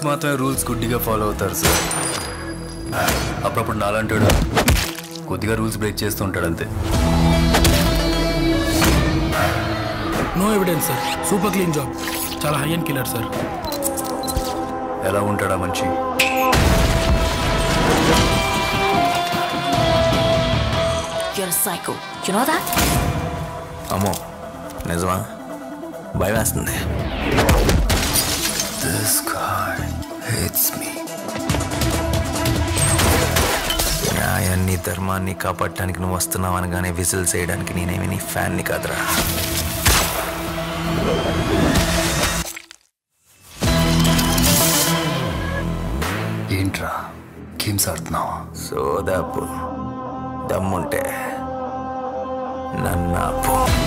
Rules మాత్రమే rules గుడ్డిగా follow అవుతారు సార్ అప్పుడప్పుడు నాలంటాడు కొద్దిగా రూల్స్ బ్రేక్ చేస్తూ ఉంటాడు అంతే no evidence sir super clean job చాలా హై అండ్ కిల్లర్ సార్ ఎలా ఉంటాడా మంచి You're a psycho. You know that? అమ్మో నిజమా భయం వేస్తుంది దిస్ గాయ్ హేట్స్ మీ న్యాయాన్ని ధర్మాన్ని కాపాడటానికి నువ్వు వస్తున్నావు అనగానే విజిల్ చేయడానికి నేనేమి నీ ఫ్యాన్ని కాదురా ఏంట్రా గేమ్స్ ఆడుతున్నావా సోదాపు దమ్ముంటే నన్నాపు